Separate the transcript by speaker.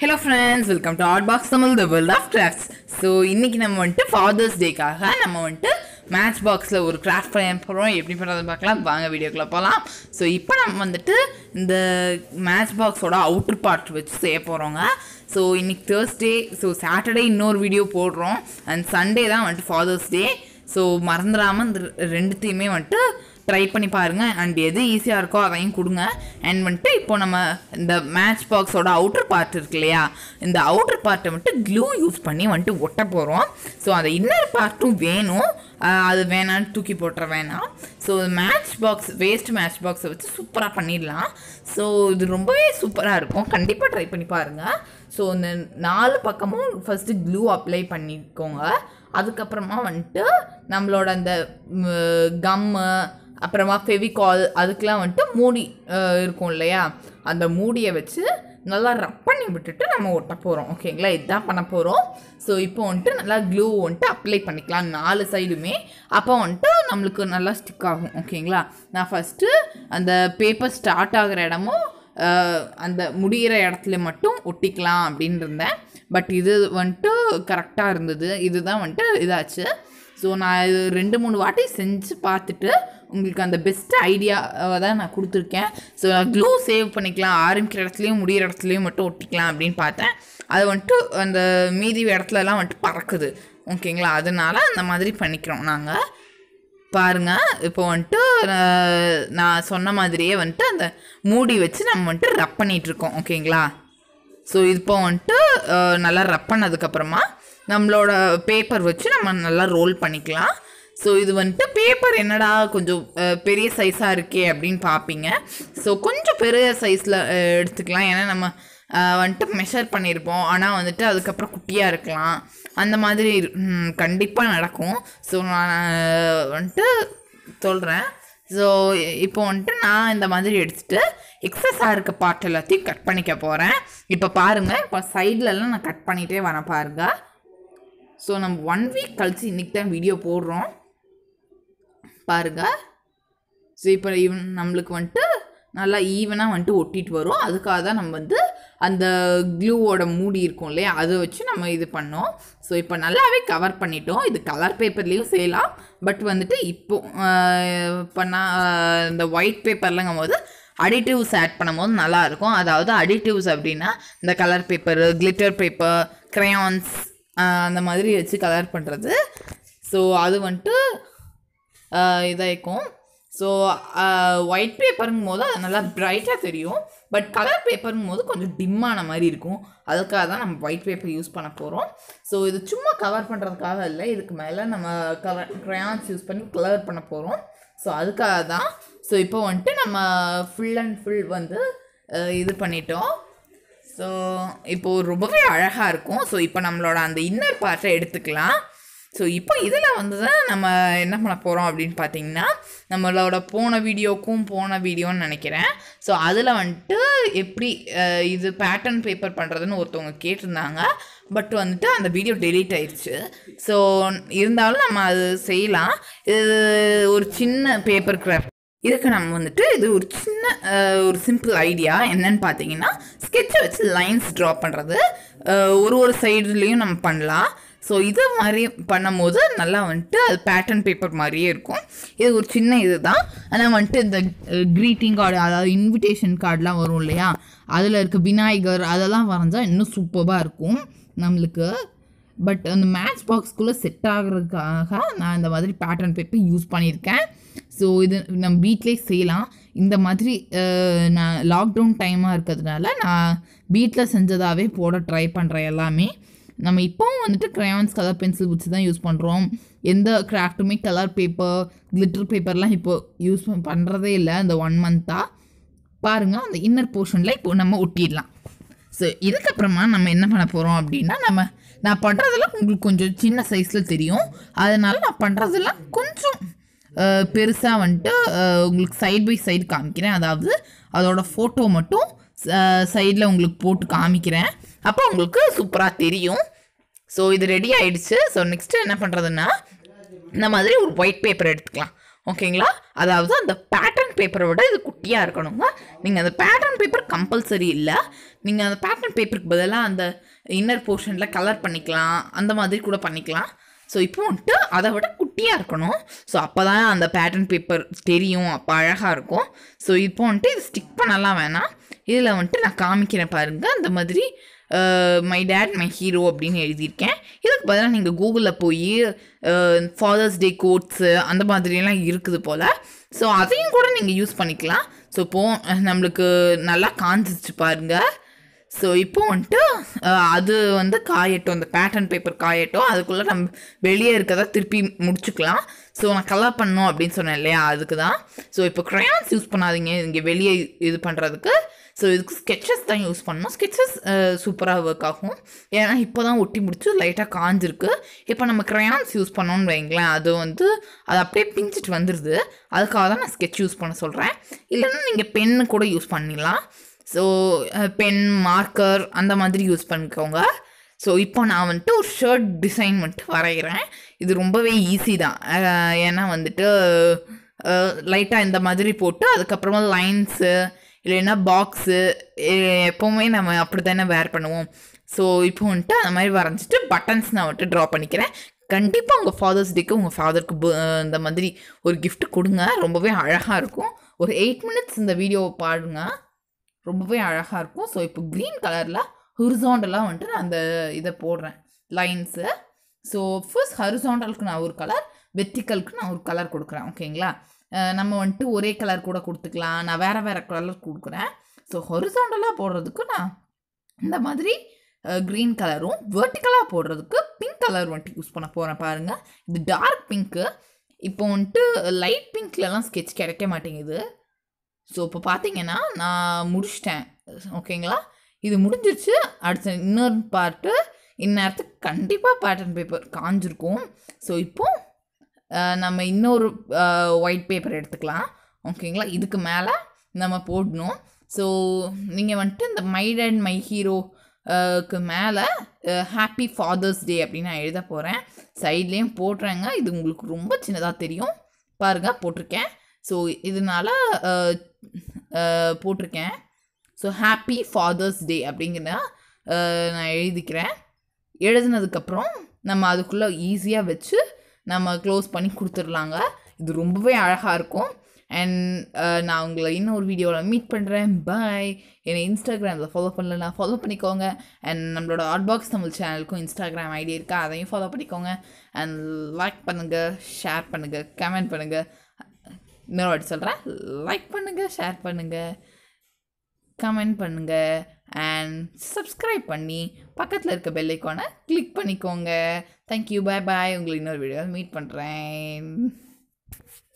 Speaker 1: hello friends welcome to art box Tamil the world of crafts so இன்றைக்கி நம்ம வந்துட்டு fathers டேக்காக நம்ம வந்துட்டு மேட்ச் பாக்ஸில் ஒரு கிராஃப்ட் பண்ண போகிறோம் எப்படி பண்ணுறது பார்க்கலாம் வாங்க வீடியோக்குள்ளே போகலாம் ஸோ இப்போ நம்ம வந்துட்டு இந்த மேட்ச் பாக்ஸோட அவுட்டர் பார்ட் வச்சு செய்ய போகிறோங்க ஸோ இன்னைக்கு தேர்ஸ்டே ஸோ சாட்டர்டே இன்னொரு வீடியோ போடுறோம் அண்ட் சண்டே தான் வந்துட்டு ஃபாதர்ஸ் டே ஸோ மறந்துடாமல் இந்த ரெண்டுத்தையுமே வந்துட்டு ட்ரை பண்ணி பாருங்கள் அண்ட் எது ஈஸியாக இருக்கோ அதையும் கொடுங்க அண்ட் வந்துட்டு இப்போ நம்ம இந்த மேட்ச் பாக்ஸோட அவுட்டர் பார்ட் இருக்கு இல்லையா இந்த அவுட்டர் பார்ட்டை வந்துட்டு க்ளூ யூஸ் பண்ணி வந்துட்டு ஒட்ட போகிறோம் ஸோ அந்த இன்னர் பார்ட்டும் வேணும் ஆஹ் அது வேணான்னு தூக்கி போட்டுற வேணாம் so match box waste match பாக்ஸை வச்சு சூப்பராக பண்ணிடலாம் ஸோ இது ரொம்பவே சூப்பராக இருக்கும் கண்டிப்பாக ட்ரை பண்ணி பாருங்கள் ஸோ இந்த நாலு பக்கமும் ஃபஸ்ட்டு க்ளூ அப்ளை பண்ணிக்கோங்க அதுக்கப்புறமா வந்துட்டு நம்மளோட அந்த கம்மு அப்புறமா ஃபெவிகால் அதுக்கெலாம் வந்துட்டு மூடி அஹ், இருக்கும் இல்லையா அந்த மூடியை வச்சு நல்லா ரப் பண்ணி விட்டுட்டு நம்ம ஒட்ட போகிறோம் ஓகேங்களா இதுதான் பண்ண போகிறோம் ஸோ இப்போ வந்துட்டு நல்லா க்ளூ வந்துட்டு அப்ளை பண்ணிக்கலாம் நாலு சைடுமே அப்போ வந்துட்டு நம்மளுக்கு நல்லா ஸ்டிக் ஆகும் ஓகேங்களா நான் ஃபஸ்ட்டு அந்த பேப்பர் ஸ்டார்ட் ஆகிற இடமும் அஹ், அந்த முடிகிற இடத்துல மட்டும் ஒட்டிக்கலாம் அப்படின்னு இருந்தேன் பட் இது வந்துட்டு கரெக்டாக இருந்தது இதுதான் வந்துட்டு இதாச்சு ஸோ நான் இது ரெண்டு மூணு வாட்டி செஞ்சு பார்த்துட்டு உங்களுக்கு அந்த பெஸ்ட் ஐடியாவை தான் நான் கொடுத்துருக்கேன் ஸோ க்ளூ சேவ் பண்ணிக்கலாம் ஆரம்பிக்கிற இடத்துலையும் முடிகிற இடத்துலையும் மட்டும் ஒட்டிக்கலாம் அப்படின்னு பார்த்தேன் அது வந்துட்டு அந்த மீதி இடத்துலலாம் வந்துட்டு பறக்குது ஓகேங்களா அதனால அந்த மாதிரி பண்ணிக்கிறோம் நாங்கள் பாருங்க இப்போ வந்துட்டு அஹ், நான் சொன்ன மாதிரியே வந்துட்டு அந்த மூடி வச்சு நம்ம வந்துட்டு ரப் பண்ணிட்டு இருக்கோம் ஓகேங்களா ஸோ இப்போ வந்துட்டு அஹ், நல்லா ரப் பண்ணதுக்கப்புறமா நம்மளோட பேப்பர் வச்சு நம்ம நல்லா ரோல் பண்ணிக்கலாம் ஸோ இது வந்துட்டு பேப்பர் என்னடா கொஞ்சம் அஹ், பெரிய சைஸாக இருக்கே அப்படின்னு பார்ப்பீங்க ஸோ கொஞ்சம் பெரிய சைஸில் எடுத்துக்கலாம் ஏன்னா நம்ம அஹ், வந்துட்டு மெஷர் பண்ணியிருப்போம் ஆனால் வந்துட்டு அதுக்கப்புறம் குட்டியாக இருக்கலாம் அந்த மாதிரி கண்டிப்பாக நடக்கும் ஸோ நான் அஹ், வந்துட்டு சொல்கிறேன் ஸோ இப்போ வந்துட்டு நான் இந்த மாதிரி எடுத்துட்டு எக்ஸஸாக இருக்க பார்ட் எல்லாத்தையும் கட் பண்ணிக்க போகிறேன் இப்போ பாருங்கள் இப்போ சைட்லலாம் நான் கட் பண்ணிகிட்டே வரேன் பாருங்க ஸோ நம்ம ஒன் வீக் கழிச்சு இன்றைக்கி தான் வீடியோ போடுறோம் பாருங்க ஸோ இப்போ இவன் நம்மளுக்கு வந்துட்டு நல்லா ஈவனாக வந்துட்டு ஒட்டிட்டு வரும் அதுக்காக தான் நம்ம வந்து அந்த க்ளூவோட மூடி இருக்கும் இல்லையா அதை வச்சு நம்ம இது பண்ணோம் ஸோ இப்போ நல்லாவே கவர் பண்ணிட்டோம் இது கலர் பேப்பர்லேயும் செய்யலாம் பட் வந்துட்டு இப்போ பண்ணால் இந்த ஒயிட் பேப்பர்லங்கும் போது அடிட்டிவ்ஸ் ஆட் பண்ணும்போது நல்லா இருக்கும் அதாவது அடிட்டிவ்ஸ் அப்படின்னா இந்த colour paper glitter paper crayons அந்த மாதிரி வச்சு கலர் பண்ணுறது ஸோ அது வந்துட்டு ஆஹ் இதாயிருக்கும் ஸோ ஒயிட் பேப்பருங்கும் போது அது நல்லா பிரைட்டாக தெரியும் பட் கலர் பேப்பருங்கும் போது கொஞ்சம் டிம்மான மாதிரி இருக்கும் அதுக்காக தான் நம்ம ஒயிட் பேப்பர் யூஸ் பண்ண போகிறோம் ஸோ இது சும்மா கவர் பண்ணுறதுக்காக இல்லை இதுக்கு மேலே நம்ம கலர் க்ரையான்ஸ் யூஸ் பண்ணி கலர் பண்ண போகிறோம் ஸோ அதுக்காக தான் ஸோ இப்போ வந்துட்டு நம்ம ஃபுல் அண்ட் ஃபுல் வந்து ஆஹ் இது பண்ணிட்டோம் ஸோ இப்போது ரொம்பவே அழகாக இருக்கும் ஸோ இப்போ நம்மளோட அந்த இன்னர் பார்ட்டை எடுத்துக்கலாம் ஸோ இப்போ இதில் வந்து தான் நம்ம என்ன பண்ண போகிறோம் அப்படின்னு பார்த்தீங்கன்னா நம்மளோட போன வீடியோக்கும் போன வீடியோன்னு நினைக்கிறேன் ஸோ அதில் வந்துட்டு எப்படி அஹ், இது பேட்டர்ன் பேப்பர் பண்ணுறதுன்னு ஒருத்தவங்க கேட்டிருந்தாங்க பட் வந்துட்டு அந்த வீடியோ டெலீட் ஆயிடுச்சு ஸோ இருந்தாலும் நம்ம அது செய்யலாம் இது ஒரு சின்ன பேப்பர் கிராஃப்ட் இதுக்கு நம்ம வந்துட்டு இது ஒரு சின்ன அஹ், ஒரு சிம்பிள் ஐடியா என்னன்னு பார்த்தீங்கன்னா ஸ்கெட்சை வச்சு லைன்ஸ் ட்ரா பண்ணுறது ஒரு ஒரு சைடுலேயும் நம்ம பண்ணலாம் ஸோ இது மாதிரி பண்ணும்போது நல்லா வந்துட்டு அது பேட்டர்ன் பேப்பர் மாதிரியே இருக்கும் இது ஒரு சின்ன இது தான் ஆனால் வந்துட்டு இந்த க்ரீட்டிங் கார்டு அதாவது இன்விடேஷன் கார்டெலாம் வரும் இல்லையா அதில் இருக்க விநாயகர் அதெல்லாம் வரைஞ்சா இன்னும் சூப்பராக இருக்கும் நம்மளுக்கு பட் அந்த மேட்ச் பாக்ஸ்குள்ளே செட் ஆகுறதுக்காக நான் இந்த மாதிரி பேட்டர்ன் பேப்பர் யூஸ் பண்ணியிருக்கேன் ஸோ இது நம்ம வீட்டிலே செய்யலாம் இந்த மாதிரி அஹ், நான் லாக்டவுன் டைமாக இருக்கிறதுனால நான் வீட்டில் செஞ்சதாகவே போட ட்ரை பண்ணுறேன் எல்லாமே நம்ம இப்போவும் வந்துட்டு க்ரையான்ஸ் கலர் பென்சில் வச்சு தான் யூஸ் பண்ணுறோம் எந்த கிராஃப்ட்டுமே கலர் பேப்பர் கிளிட்டர் பேப்பர்லாம் இப்போ யூஸ் பண்ணுறதே இல்லை அந்த ஒன் மந்த்தாக பாருங்கள் அந்த இன்னர் போர்ஷனில் இப்போ நம்ம ஒட்டிடலாம் ஸோ இதுக்கப்புறமா நம்ம என்ன பண்ண போகிறோம் அப்படின்னா நம்ம நான் பண்ணுறதெல்லாம் உங்களுக்கு கொஞ்சம் சின்ன சைஸில் தெரியும் அதனால நான் பண்ணுறதெல்லாம் கொஞ்சம் பெருசாக வந்துட்டு அஹ், உங்களுக்கு சைடு பை சைடு காமிக்கிறேன் அதாவது அதோட ஃபோட்டோ மட்டும் சைடில் உங்களுக்கு போட்டு காமிக்கிறேன் அப்போ உங்களுக்கு சூப்பராக தெரியும் ஸோ இது ரெடி ஆயிடுச்சு ஸோ நெக்ஸ்ட்டு என்ன பண்ணுறதுன்னா இந்த மாதிரி ஒரு ஒயிட் பேப்பர் எடுத்துக்கலாம் ஓகேங்களா அதாவது அந்த பேட்டர்ன் பேட்டர்ன் பேப்பரை விட இது குட்டியாக இருக்கணுங்க நீங்கள் அந்த பேட்டர்ன் பேப்பர் கம்பல்சரி இல்லை நீங்கள் அந்த பேட்டர்ன் பேப்பருக்கு பதிலாக அந்த இன்னர் போர்ஷனில் கலர் பண்ணிக்கலாம் அந்த மாதிரி கூட பண்ணிக்கலாம் ஸோ இப்போ வந்துட்டு அதை விட குட்டியாக இருக்கணும் ஸோ அப்போ தான் அந்த பேட்டர்ன் பேப்பர் தெரியும் அப்போ அழகாக இருக்கும் ஸோ இப்போ வந்துட்டு இது ஸ்டிக் பண்ணலாம் வேணாம் இதில் வந்துட்டு நான் காமிக்கிறேன் பாருங்கள் அந்த மாதிரி மை டேட் மை ஹீரோ அப்படின்னு எழுதியிருக்கேன் இதுக்கு பதிலாக நீங்கள் கூகுளில் போய் ஃபாதர்ஸ் டே கோட்ஸு அந்த மாதிரியெல்லாம் இருக்குது போல் ஸோ அதையும் கூட நீங்கள் யூஸ் பண்ணிக்கலாம் ஸோ இப்போது நம்மளுக்கு நல்லா காஞ்சிச்சு பாருங்கள் ஸோ இப்போ வந்துட்டு அஹ், அது வந்து காயட்டும் அந்த பேட்டர்ன் பேப்பர் காயட்டும் அதுக்குள்ளே நம்ம வெளியே இருக்கதை திருப்பி முடிச்சுக்கலாம் ஸோ நான் கலர் பண்ணணும் அப்படின்னு சொன்னேன் இல்லையா அதுக்கு தான் ஸோ இப்போ க்ரையான்ஸ் யூஸ் பண்ணாதீங்க இங்கே வெளியே இது பண்ணுறதுக்கு ஸோ இதுக்கு ஸ்கெச்சஸ் தான் யூஸ் பண்ணணும் ஸ்கெச்சஸ் சூப்பராக ஒர்க் ஆகும் ஏன்னா இப்போ தான் ஒட்டி முடிச்சு லைட்டாக காஞ்சிருக்கு இப்போ நம்ம க்ரையான்ஸ் யூஸ் பண்ணோம்னு வைங்களேன் அது வந்து அது அப்படியே பிஞ்சிட்டு வந்துடுது அதுக்காக தான் நான் ஸ்கெட்ச் யூஸ் பண்ண சொல்கிறேன் இல்லைன்னா நீங்கள் பென்னு கூட யூஸ் பண்ணிடலாம் ஸோ பென் மார்க்கர் அந்த மாதிரி யூஸ் பண்ணிக்கோங்க ஸோ இப்போ நான் வந்துட்டு ஒரு ஷர்ட் டிசைன் வந்துட்டு வரைகிறேன் இது ரொம்பவே ஈஸி தான் அஹ், ஏன்னா வந்துட்டு லைட்டாக இந்த மாதிரி போட்டு அதுக்கப்புறமா லைன்ஸு இல்லைன்னா பாக்ஸு எப்போவுமே நம்ம அப்படி தானே வேர் பண்ணுவோம் ஸோ இப்போ வந்துட்டு அந்த மாதிரி வரைஞ்சிட்டு பட்டன்ஸ் நான் வந்துட்டு ட்ரா பண்ணிக்கிறேன் கண்டிப்பாக உங்கள் ஃபாதர்ஸ் டேக்கு உங்கள் ஃபாதருக்கு இந்த மாதிரி ஒரு gift கொடுங்க ரொம்பவே அழகாக இருக்கும் ஒரு எயிட் மினிட்ஸ் இந்த வீடியோவை பாடுங்க ரொம்பவே அழகாக இருக்கும் ஸோ இப்போ க்ரீன் கலரில் ஹொரிசாண்டலாக வந்துட்டு நான் அந்த இதை போடுறேன் லைன்ஸு ஸோ ஃபர்ஸ்ட் ஹரிசாண்டலுக்கு நான் ஒரு கலர் வெர்டிக்கலுக்கு நான் ஒரு கலர் கொடுக்குறேன் ஓகேங்களா அஹ் நம்ம வந்துட்டு ஒரே கலர் கூட கொடுத்துக்கலாம் நான் வேறு வேறு கலர் கொடுக்குறேன் ஸோ ஹொரிசாண்டலாக போடுறதுக்கு நான் இந்த மாதிரி க்ரீன் கலரும் வெர்டிக்கலாக போடுறதுக்கு பிங்க் கலர் வந்துட்டு யூஸ் பண்ண போகிறேன் பாருங்கள் இது டார்க் பிங்க்கு இப்போ வந்துட்டு லைட் பிங்க்லலாம் ஸ்கெட்ச் கிடைக்க மாட்டேங்குது ஸோ இப்போ பார்த்தீங்கன்னா நான் முடிச்சிட்டேன் ஓகேங்களா இது முடிஞ்சிருச்சு அடுத்த இன்னொரு பார்ட்டு இந்நேரத்துக்கு கண்டிப்பாக பேட்டர்ன் பேப்பர் காஞ்சிருக்கும் ஸோ இப்போ அஹ், நம்ம இன்னொரு ஒயிட் பேப்பர் எடுத்துக்கலாம் ஓகேங்களா இதுக்கு மேலே நம்ம போடணும் ஸோ நீங்கள் வந்துட்டு இந்த மை அண்ட் மை ஹீரோ க்கு மேலே ஹாப்பி ஃபாதர்ஸ் டே அப்படின்னு நான் எழுத போகிறேன் சைட்லேயும் போடுறேங்க இது உங்களுக்கு ரொம்ப சின்னதாக தெரியும் பாருங்கள் போட்டிருக்கேன் ஸோ இதனால அஹ், அஹ், போட்டிருக்கேன் ஸோ ஹாப்பி ஃபாதர்ஸ் டே அப்படிங்கிற அஹ், நான் எழுதிக்கிறேன் எழுதுனதுக்கப்புறம் நம்ம அதுக்குள்ளே ஈஸியாக வச்சு நம்ம க்ளோஸ் பண்ணி கொடுத்துடலாங்க இது ரொம்பவே அழகாக இருக்கும் அண்ட் நான் உங்களை இன்னொரு வீடியோவில் மீட் பண்ணுறேன் பாய் என்னை இன்ஸ்டாகிராமில் ஃபாலோ பண்ணலன்னா ஃபாலோ பண்ணிக்கோங்க அண்ட் நம்மளோட ஆட் பாக்ஸ் தமிழ் சேனலுக்கும் இன்ஸ்டாகிராம் ஐடி இருக்கா அதையும் ஃபாலோ பண்ணிக்கோங்க அண்ட் லைக் பண்ணுங்கள் ஷேர் பண்ணுங்கள் கமெண்ட் பண்ணுங்கள் இன்னொரு வாட்டி சொல்கிறேன் லைக் பண்ணுங்கள் ஷேர் பண்ணுங்கள் கமெண்ட் பண்ணுங்கள் அண்ட் சப்ஸ்கிரைப் பண்ணி பக்கத்தில் இருக்க பெல் ஐக்கானை கிளிக் பண்ணிக்கோங்க தேங்க்யூ பாய் பாய் உங்களை இன்னொரு வீடியோவில் மீட் பண்ணுறேன்